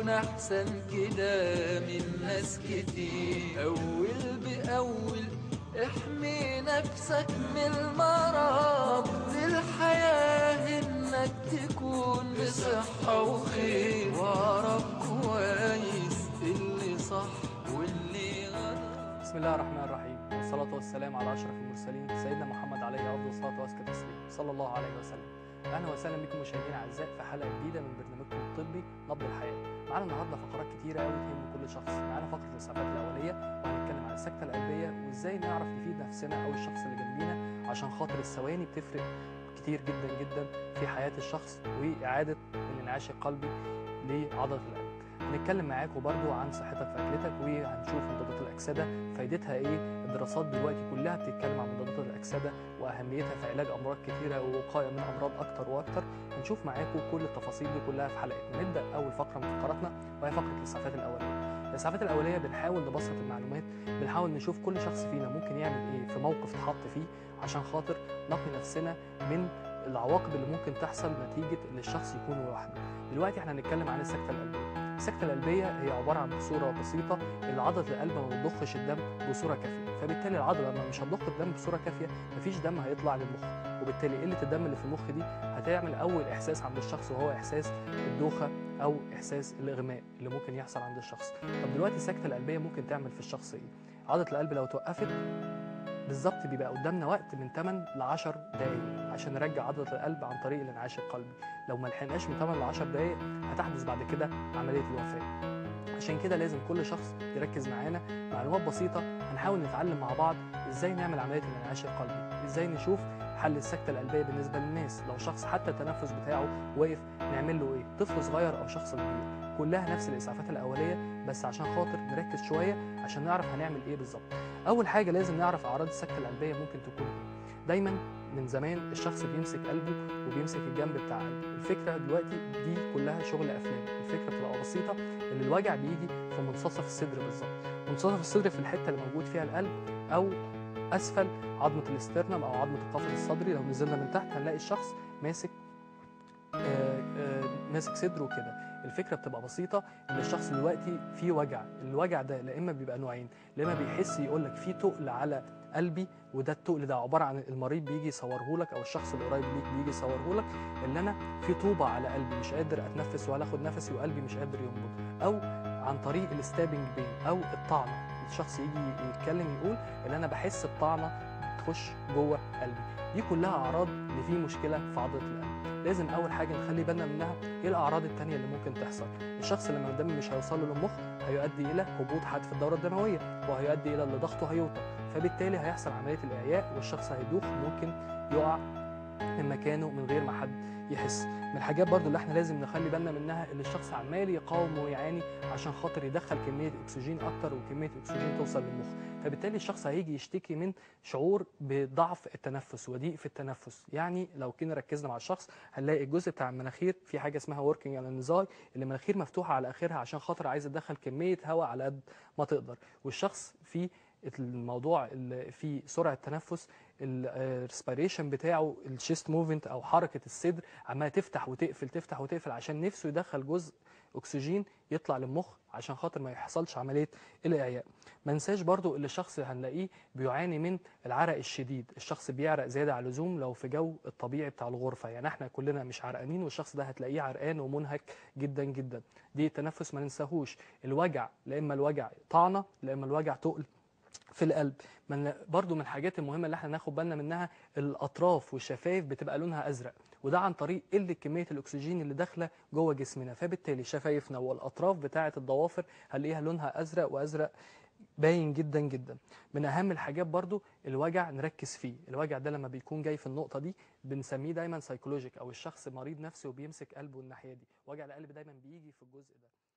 يكون احسن كده من ناس كتير اول باول احمي نفسك من المرض الحياة انك تكون بصحة وخير واعرف كويس اللي صح واللي غلط بسم الله الرحمن الرحيم والصلاة والسلام على أشرف المرسلين سيدنا محمد عليه أفضل الصلاة وأزكى التسليم صلى الله عليه وسلم أهلا وسهلا بكم مشاهدينا الأعزاء في حلقة جديدة من برنامجكم الطبي نبض الحياة معانا النهاردة فقرات كتيرة أوي تهم كل شخص معانا فقرة الإسعافات الأولية وهنتكلم عن السكتة القلبية وإزاي نعرف نفيد نفسنا أو الشخص اللي جنبينا عشان خاطر الثواني بتفرق كتير جدا جدا في حياة الشخص وإعادة الانعاش القلبي لعضلة القلب هنتكلم معاكم برضو عن صحتك في اكلتك وهنشوف مضادات الاكسده فايدتها ايه الدراسات دلوقتي كلها بتتكلم عن مضادات الاكسده واهميتها في علاج امراض كثيره ووقايه من امراض اكتر واكتر هنشوف معاكم كل التفاصيل دي كلها في حلقتنا نبدا اول فقره من فقراتنا وهي فقره الاسعافات الاوليه الاسعافات الاوليه بنحاول نبسط المعلومات بنحاول نشوف كل شخص فينا ممكن يعمل ايه في موقف اتحط فيه عشان خاطر نقي نفسنا من العواقب اللي ممكن تحصل نتيجه ان الشخص يكون لوحده دلوقتي احنا هنتكلم عن السكته القلبيه السكتة القلبية هي عبارة عن بصورة بسيطة اللي عضلة القلب ما بتضخش الدم بصورة كافية فبالتالي العضلة لما مش هتضخ الدم بصورة كافية مفيش دم هيطلع للمخ وبالتالي قلة الدم اللي في المخ دي هتعمل أول إحساس عند الشخص وهو إحساس الدوخة أو إحساس الإغماء اللي ممكن يحصل عند الشخص طب دلوقتي السكتة القلبية ممكن تعمل في الشخص إيه؟ عضلة القلب لو توقفت بالظبط بيبقى قدامنا وقت من 8 ل 10 دقايق عشان نرجع عضله القلب عن طريق الانعاش القلبي لو ما لحقناش من 8 ل 10 دقايق هتحدث بعد كده عمليه الوفاه عشان كده لازم كل شخص يركز معانا معلومات بسيطه هنحاول نتعلم مع بعض ازاي نعمل عمليه الانعاش القلبي ازاي نشوف حل السكته القلبيه بالنسبه للناس لو شخص حتى التنفس بتاعه واقف نعمل له ايه طفل صغير او شخص كبير كلها نفس الاسعافات الاوليه بس عشان خاطر نركز شويه عشان نعرف هنعمل ايه بالظبط اول حاجه لازم نعرف اعراض السكته القلبيه ممكن تكون ايه دايما من زمان الشخص بيمسك قلبه وبيمسك الجنب بتاع قلبه الفكره دلوقتي دي كلها شغل افلام الفكره بتبقى بسيطه ان الوجع بيجي في منتصف الصدر بالظبط منتصف الصدر في الحته اللي موجود فيها القلب او اسفل عظمه الاسترنم او عظمه القفص الصدري لو نزلنا من تحت هنلاقي الشخص ماسك آه آه ماسك صدره كده الفكره بتبقى بسيطه ان الشخص دلوقتي فيه وجع الوجع ده لا اما بيبقى نوعين لا اما بيحس يقول لك في تقل على قلبي وده التقل ده عباره عن المريض بيجي يصوره لك او الشخص اللي قريب ليك بيجي يصوره لك ان انا في طوبه على قلبي مش قادر اتنفس ولا اخد نفسي وقلبي مش قادر ينبض او عن طريق الستابنج بين او الطعنه الشخص يجي يتكلم يقول ان انا بحس بطعنه تخش جوه قلبي دي كلها اعراض ان في مشكله في عضله القلب لازم اول حاجه نخلي بالنا منها ايه الاعراض التانية اللي ممكن تحصل الشخص لما الدم مش هيوصل له للمخ هيؤدي الى هبوط حاد في الدوره الدمويه وهيؤدي الى ان ضغطه هيوطى فبالتالي هيحصل عمليه الاعياء والشخص هيدوخ ممكن يقع من مكانه من غير ما حد يحس من الحاجات برضو اللي احنا لازم نخلي بالنا منها اللي الشخص عمال يقاوم ويعاني عشان خاطر يدخل كميه اكسجين اكتر وكميه اكسجين توصل للمخ فبالتالي الشخص هيجي يشتكي من شعور بضعف التنفس وضيق في التنفس يعني لو كنا ركزنا مع الشخص هنلاقي الجزء بتاع المناخير في حاجه اسمها وركينج على النزاي اللي المناخير مفتوحه على اخرها عشان خاطر عايز تدخل كميه هواء على قد ما تقدر والشخص في الموضوع اللي في سرعه تنفس الريسبيريشن بتاعه الشيست موفمنت او حركه الصدر عماله تفتح وتقفل تفتح وتقفل عشان نفسه يدخل جزء اكسجين يطلع للمخ عشان خاطر ما يحصلش عمليه الاعياء ما ننساش برضو اللي الشخص هنلاقيه بيعاني من العرق الشديد الشخص بيعرق زياده عن اللزوم لو في جو الطبيعي بتاع الغرفه يعني احنا كلنا مش عرقانين والشخص ده هتلاقيه عرقان ومنهك جدا جدا دي التنفس ما ننساهوش الوجع لا اما الوجع طعنه لا اما الوجع تقل في القلب من برضو من الحاجات المهمة اللي احنا ناخد بالنا منها الأطراف والشفايف بتبقى لونها أزرق وده عن طريق قلة كمية الأكسجين اللي داخلة جوه جسمنا فبالتالي شفايفنا والأطراف بتاعة الضوافر هنلاقيها لونها أزرق وأزرق باين جدا جدا من أهم الحاجات برضو الوجع نركز فيه الوجع ده لما بيكون جاي في النقطة دي بنسميه دايما سايكولوجيك أو الشخص مريض نفسي وبيمسك قلبه الناحية دي وجع القلب دايما بيجي في الجزء ده